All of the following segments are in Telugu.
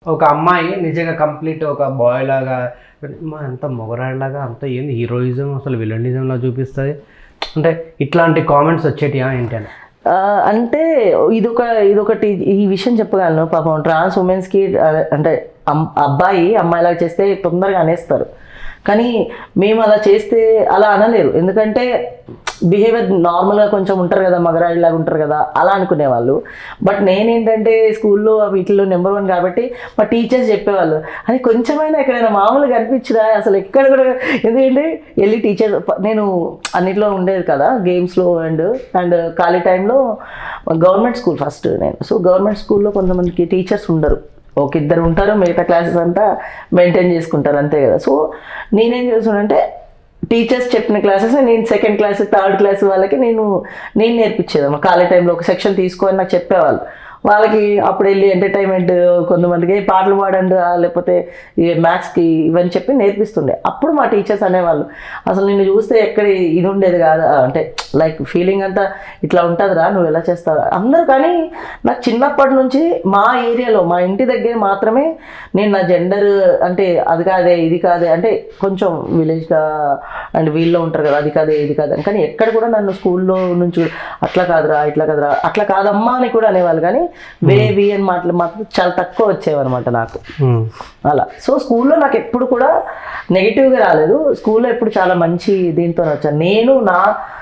ఒక అమ్మాయి నిజంగా కంప్లీట్ ఒక బాయ్ లాగా మా అంత మొగరాళ్ళలాగా అంత ఏంది హీరోయిజం అసలు విలనిజంలా చూపిస్తుంది అంటే ఇట్లాంటి కామెంట్స్ వచ్చేటియా ఏంటి అని ఆ, అంటే ఇదొక ఇదొకటి ఈ విషయం చెప్పగలను పాపం ట్రాన్స్ ఉమెన్స్కి అంటే అమ్- అబ్బాయి అమ్మాయిలాగా చేస్తే తొందరగా అనేస్తారు కానీ మేము అలా చేస్తే అలా అనలేరు ఎందుకంటే బిహేవియర్ నార్మల్గా కొంచెం ఉంటారు కదా మగరాయిలాగా ఉంటారు కదా అలా అనుకునేవాళ్ళు బట్ నేనేంటంటే స్కూల్లో వీటిలో నెంబర్ వన్ కాబట్టి మా టీచర్స్ చెప్పేవాళ్ళు అది కొంచెమైనా ఎక్కడైనా మామూలుగా కనిపించినా అసలు ఎక్కడ కూడా ఎందుకంటే వెళ్ళి టీచర్ నేను అన్నిట్లో ఉండేది కదా గేమ్స్లో అండ్ అండ్ ఖాళీ టైంలో గవర్నమెంట్ స్కూల్ ఫస్ట్ నేను సో గవర్నమెంట్ స్కూల్లో కొంతమందికి టీచర్స్ ఉండరు ఒక ఇద్దరు ఉంటారు మిగతా క్లాసెస్ అంతా మెయింటైన్ చేసుకుంటారు అంతే కదా సో నేనేం చేస్తున్నానంటే టీచర్స్ చెప్పిన క్లాసెస్ నేను సెకండ్ క్లాస్ థర్డ్ క్లాస్ వాళ్ళకి నేను నేను నేర్పించేదాన్ని ఖాళీ టైంలో ఒక సెక్షన్ తీసుకొని నాకు చెప్పేవాళ్ళు వాళ్ళకి అప్పుడు వెళ్ళి ఎంటర్టైన్మెంట్ కొంతమందికి పాటలు పాడండి ఆ, లేకపోతే ఈ మ్యాథ్స్కి ఇవన్నీ చెప్పి నేర్పిస్తుండే అప్పుడు మా టీచర్స్ అనేవాళ్ళు అసలు నిన్ను చూస్తే ఎక్కడ ఇది ఉండేది కాదు అంటే లైక్ ఫీలింగ్ అంతా ఇట్లా ఉంటుందిరా నువ్వు ఎలా చేస్తావు అందరూ కానీ నాకు చిన్నప్పటి నుంచి మా ఏరియాలో మా ఇంటి దగ్గర మాత్రమే నేను నా జెండర్ అంటే అది కాదే ఇది కాదే అంటే కొంచెం విలేజ్గా అండ్ వీళ్ళలో ఉంటారు కదా అది కాదే ఇది కాదే అని. కానీ ఎక్కడ కూడా నన్ను స్కూల్లో నుంచి కూడా, అట్లా కాదురా ఇట్లా కాదురా అట్లా కాదమ్మా అని కూడా అనేవాళ్ళు కానీ వే వి అని మాటలు మాత్రం చాలా తక్కువ వచ్చేవన్నమాట నాకు ఉమ్. అలా సో స్కూల్లో నాకు ఎప్పుడు కూడా నెగిటివ్గా రాలేదు స్కూల్లో ఎప్పుడు చాలా మంచి దీంతో వచ్చాను నేను నా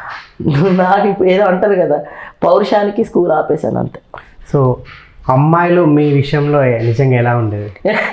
నాకు ఇప్పుడు ఏదో అంటారు కదా పౌరుషానికి స్కూల్ ఆపేశాను అంతే సో అమ్మాయిలు మీ విషయంలో నిజంగా ఎలా ఉండేది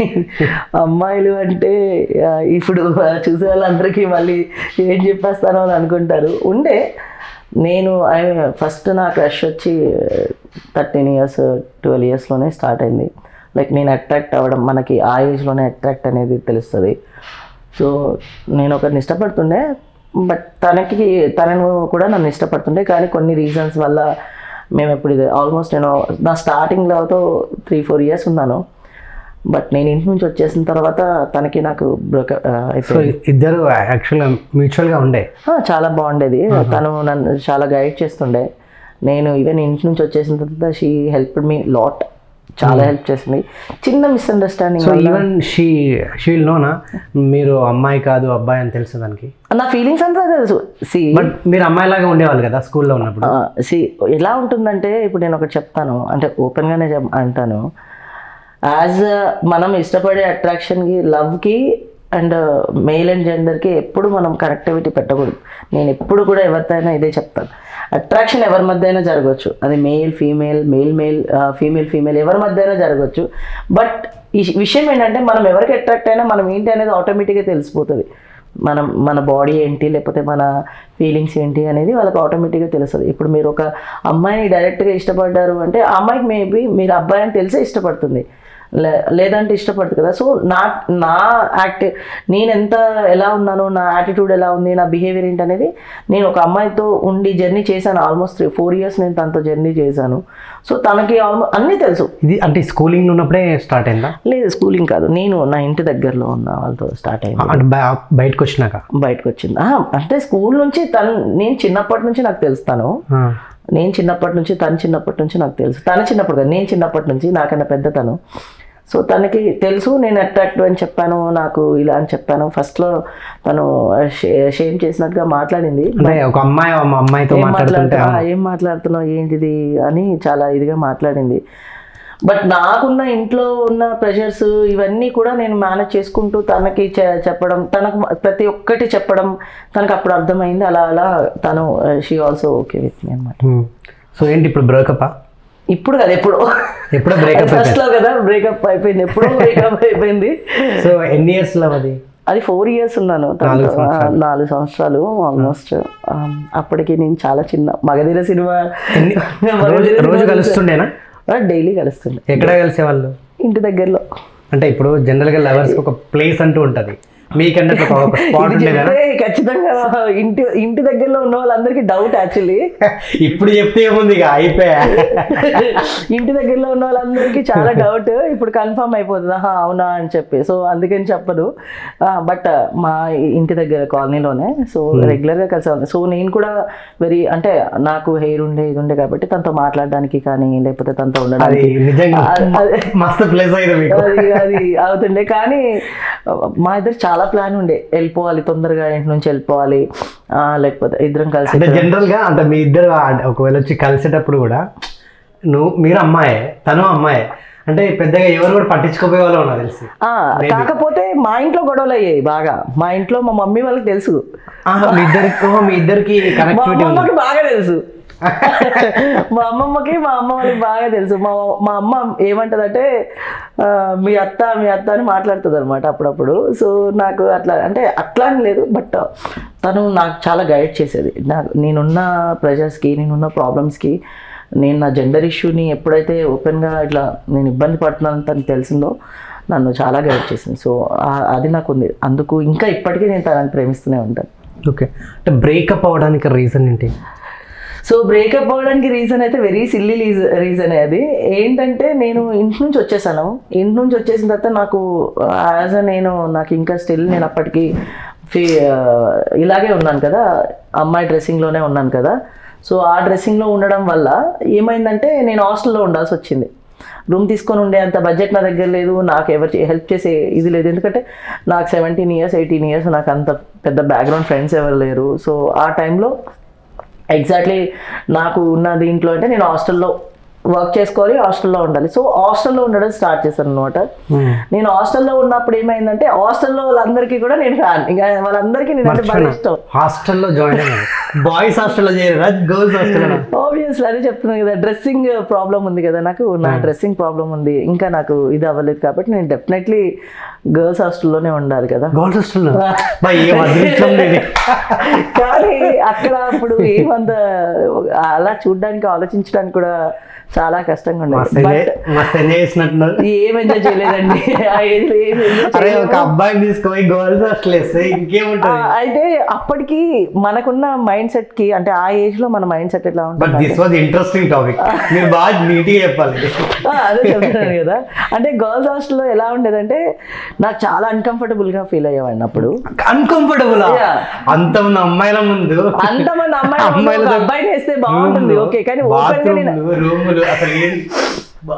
అమ్మాయిలు అంటే ఆ, ఇప్పుడు చూసే వాళ్ళందరికీ మళ్ళీ ఏం చెప్పేస్తానో అని అనుకుంటారు ఉండే నేను ఫస్ట్ నా క్రష్ వచ్చి థర్టీన్ ఇయర్స్ ట్వెల్వ్ ఇయర్స్లోనే స్టార్ట్ అయింది లైక్ నేను అట్రాక్ట్ అవ్వడం మనకి ఆ ఏజ్లోనే అట్రాక్ట్ అనేది తెలుస్తుంది సో నేను ఒకరిని ఇష్టపడుతుండే బట్ తనకి తనను కూడా నన్ను ఇష్టపడుతుండే కానీ కొన్ని రీజన్స్ వల్ల మేము ఎప్పుడు ఇది ఆల్మోస్ట్ నేను నా స్టార్టింగ్లో అయితే త్రీ ఫోర్ ఇయర్స్ ఉన్నాను బట్ నేను ఇంటి నుంచి వచ్చేసిన తర్వాత తనకి నాకు బ్రేక్ సో అయిపోయింది ఇద్దరు యాక్చువల్గా మ్యూచువల్గా ఉండే ఆ, చాలా బాగుండేది తను నన్ను చాలా గైడ్ చేస్తుండే నేను ఈవెన్ ఇంటి నుంచి వచ్చేసిన తర్వాత షీ హెల్ప్ మీ లాట్ చాలా హెల్ప్ చేసింది చిన్న misunderstanding so even she she will నోనా మీరు అమ్మాయి కాదు అబ్బాయి అని తెలుసు దానికి నా ఫీలింగ్స్ అంతా తెలుసు సి బట్ మీరు అమ్మాయిలాగా ఉండేవాళ్ళు కదా స్కూల్లో ఉన్నప్పుడు సి ఎలా ఉంటుందంటే ఇప్పుడు నేను ఒకటి చెప్తాను అంటే ఓపెన్గానే చెప్ అంటాను యాజ్ మనం ఇష్టపడే అట్రాక్షన్కి లవ్కి అండ్ మెయిల్ అండ్ జెండర్కి ఎప్పుడు మనం కనెక్టివిటీ పెట్టకూడదు నేను ఎప్పుడు కూడా ఎవరితో అయినా ఇదే చెప్తాను అట్రాక్షన్ ఎవరి మధ్య అయినా జరగవచ్చు అది male female male male female female ఎవరి మధ్య అయినా జరగవచ్చు బట్ ఈ విషయం ఏంటంటే మనం ఎవరికి అట్రాక్ట్ అయినా మనం ఏంటి అనేది ఆటోమేటిక్గా తెలిసిపోతుంది మనం మన బాడీ ఏంటి లేకపోతే మన ఫీలింగ్స్ ఏంటి అనేది వాళ్ళకి ఆటోమేటిక్గా తెలుస్తుంది ఇప్పుడు మీరు ఒక అమ్మాయిని డైరెక్ట్గా ఇష్టపడ్డారు అంటే ఆ అమ్మాయికి మేబీ మీరు అబ్బాయి అని తెలిసే ఇష్టపడుతుంది లే లేదంటే ఇష్టపడుతుంది కదా సో నా నా యాక్ట్ నేను ఎంత ఎలా ఉన్నాను నా యాటిట్యూడ్ ఎలా ఉంది నా బిహేవియర్ ఏంటి అనేది నేను ఒక అమ్మాయితో ఉండి జర్నీ చేశాను ఆల్మోస్ట్ త్రీ ఫోర్ ఇయర్స్ నేను తనతో జర్నీ చేశాను సో తనకి ఆల్మోస్ట్ అన్నీ తెలుసు ఇది అంటే స్కూలింగ్ ఉన్నప్పుడే స్టార్ట్ అయిందా లేదు స్కూలింగ్ కాదు నేను నా ఇంటి దగ్గరలో ఉన్న వాళ్ళతో స్టార్ట్ అయింది అంటే బయ- బయటకు వచ్చినాక బయటకు వచ్చింది ఆ, అంటే స్కూల్ నుంచి తను నేను చిన్నప్పటి నుంచి నాకు తెలుస్తాను ఆ. నేను చిన్నప్పటి నుంచి తను చిన్నప్పటి నుంచి నాకు తెలుసు తను చిన్నప్పుడు కాదు నేను చిన్నప్పటి నుంచి నాకన్నా పెద్ద తను సో తనకి తెలుసు నేను అట్రాక్టివ్ అని చెప్పాను నాకు ఇలా అని చెప్పాను ఫస్ట్లో తను షేమ్ చేసినట్టుగా మాట్లాడింది అంటే ఒక అమ్మాయి ఒక అమ్మాయితో ఏం మాట్లాడుతుంటే మాట్లాడుతున్నావు ఏం మాట్లాడుతున్నావు ఏంటిది అని చాలా ఇదిగా మాట్లాడింది బట్ నాకున్న ఇంట్లో ఉన్న ప్రెషర్స్ ఇవన్నీ కూడా నేను మేనేజ్ చేసుకుంటూ తనకి చె- చెప్పడం తనకు మ- ప్రతి ఒక్కటి చెప్పడం తనకు అప్పుడు అర్థమైంది అలా అలా తను she also okay with me అనమాట ఉమ్. సో ఏంటి ఇప్పుడు బ్రేకప్ ఇప్పుడు కదా ఎప్పుడు ఎప్పుడో బ్రేకప్ ఫస్ట్ లో కదా బ్రేకప్ అయిపోయింది ఎప్పుడు బ్రేకప్ అయిపోయింది సో ఎన్ని ఇయర్స్ లో అది అది ఫోర్ ఇయర్స్ ఉన్నాను తనతో. ఆ, నాలుగు సంవత్సరాలు ఆల్మోస్ట్ అప్పటికి నేను చాలా చిన్న మగధీర సినిమా రోజు రోజు కలుస్తుండేనా డైలీ కలుస్తుండే ఎక్కడ కలిసేవాళ్ళు ఇంటి దగ్గరలో అంటే ఇప్పుడు జనరల్గా లవర్స్ ఒక ప్లేస్ అంటూ ఉంటుంది మీకంటే అట్లా ఒక స్పాట్ ఇది ఉండేదా చెప్తే ఖచ్చితంగా ఇంటి ఇంటి దగ్గరలో ఉన్న వాళ్ళందరికీ డౌట్ యాక్చువల్లీ ఇప్పుడు చెప్తే ఏముంది ఇక అయిపోయా ఇంటి దగ్గరలో ఉన్న వాళ్ళందరికీ చాలా డౌట్ ఇప్పుడు కన్ఫర్మ్ అయిపోతుంది ఆహా అవునా అని చెప్పి సో అందుకని చెప్పదు బట్ మా ఇంటి దగ్గర కాలనీలోనే సో రెగ్యులర్గా కలిసి సో నేను కూడా వెరీ అంటే నాకు హెయిర్ ఉండే ఇది ఉండే కాబట్టి తనతో మాట్లాడడానికి కానీ లేకపోతే తనతో అది ఉండడానికి నిజంగా అది- అది- మస్తు ప్లేస్ అయింది మీకు అది అది అవుతుండే కానీ మా ఇద్దరు చాలా ప్లాన్ ఉండే వెళ్ళిపోవాలి తొందరగా ఇంటి నుంచి వెళ్ళిపోవాలి ఆ, లేకపోతే ఇద్దరం కలిసి అంటే జనరల్ గా అంటే మీ ఇద్దరు ఆ- ఒకవేళ వచ్చి కలిసేటప్పుడు కూడా నువ్వు మీరు అమ్మాయే తను అమ్మాయే అంటే పెద్దగా ఎవరు కూడా పట్టించుకోపోయే వాళ్ళు ఉన్నారు తెలిసి ఆ, కాకపోతే మా ఇంట్లో గొడవలు అయ్యాయి బాగా మా ఇంట్లో మా మమ్మీ వాళ్ళకి తెలుసు ఆహా, మీ ఇద్దరికి ఓ, మీ ఇద్దరికి మా కనెక్టివిటీ ఉంది అమ్మమ్మకి బాగా తెలుసు మా అమ్మమ్మకి మా అమ్మ వాళ్ళకి బాగా తెలుసు మా మా అమ్మ ఏమంటదంటే ఆ, మీ అత్త మీ అత్త అని మాట్లాడుతుంది అనమాట అప్పుడప్పుడు సో నాకు అట్లా అంటే అట్లా అని లేదు బట్ తను నాకు చాలా గైడ్ చేసేది నాకు నేనున్న ప్రెషర్స్కి నేనున్న ప్రాబ్లమ్స్కి నేను నా జెండర్ ఇష్యూని ఎప్పుడైతే ఓపెన్గా ఇట్లా నేను ఇబ్బంది పడుతున్నాను తనకు తెలిసిందో నన్ను చాలా గైడ్ చేసింది సో ఆ- అది నాకు ఉంది అందుకు ఇంకా ఇప్పటికీ నేను తనని ప్రేమిస్తూనే ఉంటాను ఓకే అంటే బ్రేకప్ అవ్వడానికి రీజన్ ఏంటి సో బ్రేకప్ అవ్వడానికి రీజన్ అయితే వెరీ సిల్లీ రీజన్ అది ఏంటంటే నేను ఇంటి నుంచి వచ్చేసాను ఇంటి నుంచి వచ్చేసిన తర్వాత నాకు యాజ్ అ నేను నాకు ఇంకా స్టిల్ నేను అప్పటికి ఫీ ఇలాగే ఉన్నాను కదా అమ్మాయి డ్రెస్సింగ్లోనే ఉన్నాను కదా సో ఆ డ్రెస్సింగ్లో ఉండడం వల్ల ఏమైందంటే నేను హాస్టల్లో ఉండాల్సి వచ్చింది రూమ్ తీసుకొని ఉండే అంత బడ్జెట్ నా దగ్గర లేదు నాకు ఎవరు హెల్ప్ చేసే ఇది లేదు ఎందుకంటే నాకు సెవెంటీన్ ఇయర్స్ ఎయిటీన్ ఇయర్స్ నాకు అంత పెద్ద బ్యాక్గ్రౌండ్ ఫ్రెండ్స్ ఎవరు లేరు సో ఆ టైంలో ఎగ్జాక్ట్లీ నాకు ఉన్న దీంట్లో అంటే నేను హాస్టల్లో వర్క్ చేసుకోవాలి హాస్టల్లో ఉండాలి సో హాస్టల్లో ఉండడం స్టార్ట్ చేశాను అనమాట నేను హాస్టల్లో ఉన్నప్పుడు ఏమైందంటే హాస్టల్లో వాళ్ళందరికీ కూడా నేను ఫ్యాన్ ఇంకా వాళ్ళందరికీ నేను అంటే బాగా ఇష్టం హాస్టల్లో జాయిన్ అయ్యారు బాయ్స్ హాస్టల్లో చేరారా గర్ల్స్ హాస్టల్లో ఆబ్వియస్లీ అదే చెప్తున్నాను కదా డ్రెస్సింగ్ ప్రాబ్లం ఉంది కదా నాకు నా డ్రెస్సింగ్ ప్రాబ్లం ఉంది ఇంకా నాకు ఇది అవ్వలేదు కాబట్టి నేను డెఫినెట్లీ గర్ల్స్ హాస్టల్లోనే ఉండాలి కదా గర్ల్స్ హాస్టల్లో బా ఏం అదృష్టం లేదు కానీ అక్కడ అప్పుడు ఏమంత అలా చూడడానికి ఆలోచించడానికి కూడా చాలా కష్టంగా మస్తు ఉండేది ఎంజాయ్ మస్తు ఎంజాయ్ చేసినట్టున్నారు ఏం ఎంజాయ్ చేయలేదండి ఆ ఏజ్ లో ఏం enjoy అరే చేయలేదు. ఒక అబ్బాయిని తీసుకొని గర్ల్స్ హాస్టల్ వేస్తే ఆ, ఇంకేముంటది అయితే అప్పటికి మనకున్న మైండ్ సెట్ కి అంటే ఆ ఏజ్ లో మన మైండ్ సెట్ ఎట్లా బట్ ఉంటుంది దిస్ వాజ్ ఇంట్రెస్టింగ్ టాపిక్ మీరు బాగా నీట్గా చెప్పాలి ఆ, అదే చెప్తున్నాను కదా అంటే గర్ల్స్ హాస్టల్లో ఎలా ఉండేదంటే నాకు చాలా అన్కంఫర్టబుల్ గా ఫీల్ అయ్యేవాడిని అప్పుడు అన్కంఫర్టబుల్ Yeah. అంతమంది అమ్మాయిల ముందు అంతమంది అమ్మాయిలు ఒక అబ్బాయిని వేస్తే బాగుంటుంది ఓకే కానీ ఓపెన్ గా నేను బాత్రూమ్లు రూములు అసలు ఏం బా-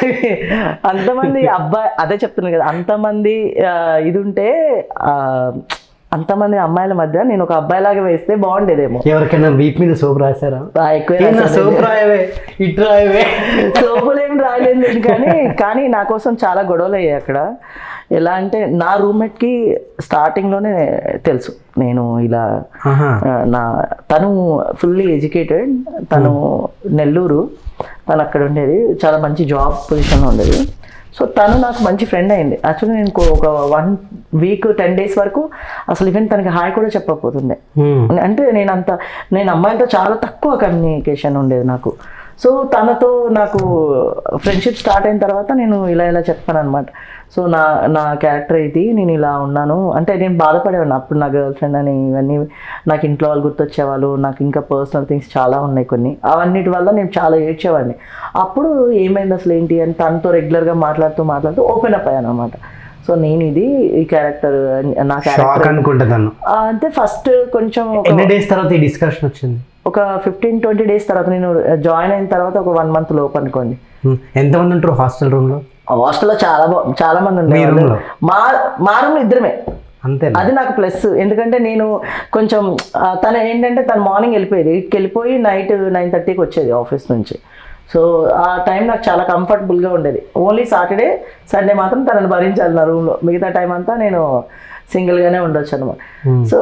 అంతమంది అబ్బాయి అదే చెప్తున్నాను కదా అంతమంది ఆ, ఇది ఉంటే ఆ, అంతమంది అమ్మాయిల మధ్య నేను ఒక అబ్బాయిలాగా వేస్తే బాగుండేదేమో ఎవరికైనా వీప్ మీద సోప్ రాశారా ఆ, ఎక్కువే ఏ నా రాశాను. సోప్ రాయవే ఇటు రాయవే సోపులు ఏం రాలేదు లేదు కానీ కానీ నా కోసం చాలా గొడవలు అయ్యాయి అక్కడ ఎలా అంటే నా రూమ్మేట్కి స్టార్టింగ్లోనే తెలుసు నేను ఇలా ఆహా. ఆ, నా తను ఫుల్లీ ఎడ్యుకేటెడ్ తను నెల్లూరు తను అక్కడ ఉండేది చాలా మంచి జాబ్ పొజిషన్లో ఉండేది సో తను నాకు మంచి ఫ్రెండ్ అయింది యాక్చువల్లీ నేను కో- ఒక వన్ వీక్ టెన్ డేస్ వరకు అసలు ఈవెన్ తనకి హాయ్ కూడా చెప్పకపోతుండే Hmm. అంటే నేను అంత నేను అమ్మాయిలతో చాలా తక్కువ కమ్యూనికేషన్ ఉండేది నాకు సో తనతో నాకు ఫ్రెండ్షిప్ స్టార్ట్ అయిన తర్వాత నేను ఇలా ఇలా చెప్పాను అనమాట సో నా నా క్యారెక్టర్ ఇది నేను ఇలా ఉన్నాను అంటే నేను బాధపడేవాడిని అప్పుడు నా గర్ల్ ఫ్రెండ్ అని ఇవన్నీ నాకు ఇంట్లో వాళ్ళు గుర్తొచ్చేవాళ్ళు నాకు ఇంకా పర్సనల్ థింగ్స్ చాలా ఉన్నాయి కొన్ని అవన్నిటి వల్ల నేను చాలా ఏడ్చేవాడిని అప్పుడు ఏమైంది అసలు ఏంటి అని తనతో రెగ్యులర్గా మాట్లాడుతూ మాట్లాడుతూ ఓపెన్ అప్ అయ్యాను అనమాట సో నేను ఇది ఈ క్యారెక్టర్ నా షాక్ క్యారెక్టర్ అనుకుంటా తను అంటే ఫస్ట్ కొంచెం ఒక ఎన్ని డేస్ తర్వాత ఈ డిస్కషన్ వచ్చింది ఒక ఫిఫ్టీన్ ట్వంటీ డేస్ తర్వాత నేను జాయిన్ అయిన తర్వాత ఒక వన్ మంత్ లోపు అనుకోండి Hmm. ఎంతమంది ఉంటారు హాస్టల్ రూమ్ లో హాస్టల్లో చాలా బా- చాలా మంది మీ ఉండేవాళ్ళు room లో? మా మా రూమ్లో ఇద్దరమే అంతే అది నాకు ప్లస్ ఎందుకంటే నేను కొంచెం ఆ, తను ఏంటంటే తను మార్నింగ్ వెళ్ళిపోయేది ఎయిట్కి వెళ్ళిపోయి నైట్ నైన్ థర్టీకి వచ్చేది ఆఫీస్ నుంచి సో ఆ టైం నాకు చాలా కంఫర్టబుల్గా ఉండేది ఓన్లీ సాటర్డే సండే మాత్రం తనని భరించాలి నా రూమ్లో మిగతా టైం అంతా నేను సింగిల్గానే ఉండొచ్చు అనమాట Hmm. సో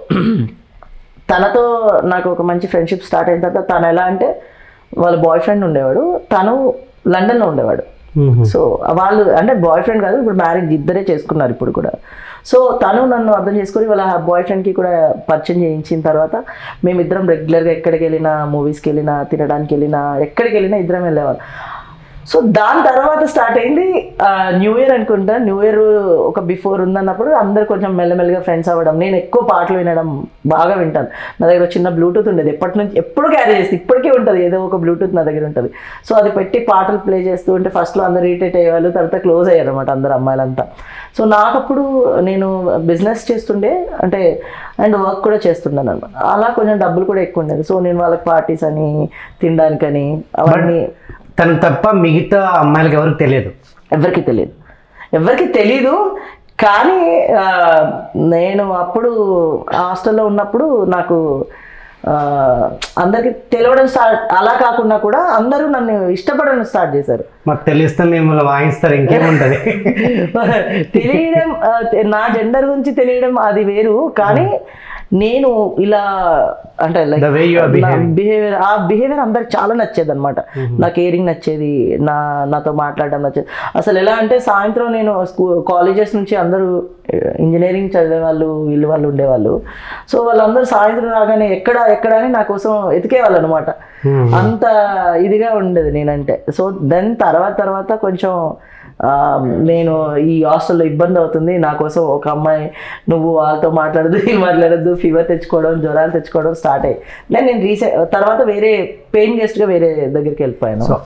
తనతో నాకు ఒక మంచి ఫ్రెండ్షిప్ స్టార్ట్ అయిన తర్వాత తను ఎలా అంటే వాళ్ళ బాయ్ ఫ్రెండ్ ఉండేవాడు తను లండన్లో ఉండేవాడు Mhm. సో వాళ్ళు అంటే బాయ్ ఫ్రెండ్ కాదు ఇప్పుడు మ్యారేజ్ ఇద్దరే చేసుకున్నారు ఇప్పుడు కూడా సో తను నన్ను అర్థం చేసుకొని వాళ్ళ బాయ్ ఫ్రెండ్కి కూడా పరిచయం చేయించిన తర్వాత మేమిద్దరం రెగ్యులర్గా ఎక్కడికి వెళ్ళినా మూవీస్కి వెళ్ళినా తినడానికి వెళ్ళినా ఎక్కడికి వెళ్ళినా ఇద్దరం వెళ్ళేవాళ్ళం సో దాని తర్వాత స్టార్ట్ అయింది న్యూ ఇయర్ అనుకుంటా న్యూ ఇయర్ ఒక బిఫోర్ ఉందన్నప్పుడు అందరు కొంచెం మెల్లమెల్లగా ఫ్రెండ్స్ అవ్వడం నేను ఎక్కువ పాటలు వినడం బాగా వింటాను నా దగ్గర ఒక చిన్న బ్లూటూత్ ఉండేది ఎప్పటి నుంచి ఎప్పుడు క్యారీ చేస్తే ఇప్పటికీ ఉంటుంది ఏదో ఒక బ్లూటూత్ నా దగ్గర ఉంటుంది సో అది పెట్టి పాటలు ప్లే చేస్తూ ఉంటే ఫస్ట్లో అందరు ఇరిటేట్ అయ్యేవాళ్ళు తర్వాత క్లోజ్ అయ్యారు అనమాట అందరు అమ్మాయిలంతా సో నాకప్పుడు నేను బిజినెస్ చేస్తుండే అంటే అండ్ వర్క్ కూడా చేస్తున్నాను అనమాట అలా కొంచెం డబ్బులు కూడా ఎక్కువ ఉండేది సో నేను వాళ్ళకి పార్టీస్ అని తినడానికని అవన్నీ తను తప్ప మిగతా అమ్మాయిలకి ఎవరికి తెలియదు ఎవరికి తెలియదు ఎవరికి తెలీదు కానీ ఆ, నేను అప్పుడు హాస్టల్లో ఉన్నప్పుడు నాకు ఆ, అందరికి తెలవడం స్టార్ట్ అలా కాకుండా కూడా అందరూ నన్ను ఇష్టపడడం స్టార్ట్ చేశారు మాకు తెలిస్తే మిమ్మల్ని వాయిస్తారు ఇంకేముంటుంది తెలియడం ఆ, తె- నా జెండర్ గురించి తెలియడం అది వేరు కానీ నేను ఇలా అంటే like The way you are behaving. Behaviour ఆ బిహేవియర్ అందరికి చాలా నచ్చేది అనమాట నా కేరింగ్ నచ్చేది నా నాతో మాట్లాడడం నచ్చేది అసలు ఎలా అంటే సాయంత్రం నేను స్కూ కాలేజెస్ నుంచి అందరూ ఇంజనీరింగ్ చదివే వాళ్ళు వీళ్ళు వాళ్ళు ఉండేవాళ్ళు సో వాళ్ళందరూ సాయంత్రం రాగానే ఎక్కడ ఎక్కడ అని నా కోసం ఎతికేవాళ్ళు అనమాట అంత ఇదిగా ఉండేది నేనంటే సో దెన్ తర్వాత తర్వాత కొంచెం ఆ, నేను ఈ హాస్టల్లో ఇబ్బంది అవుతుంది నా కోసం ఒక అమ్మాయి నువ్వు వాళ్ళతో మాట్లాడద్దు వీళ్ళు మాట్లాడద్దు ఫీవర్ తెచ్చుకోవడం జ్వరాలు తెచ్చుకోవడం స్టార్ట్ అయ్యి నేను నేను రీసెంట్ తర్వాత వేరే పెయిన్ గెస్ట్గా వేరే దగ్గరికి వెళ్ళిపోయాను సో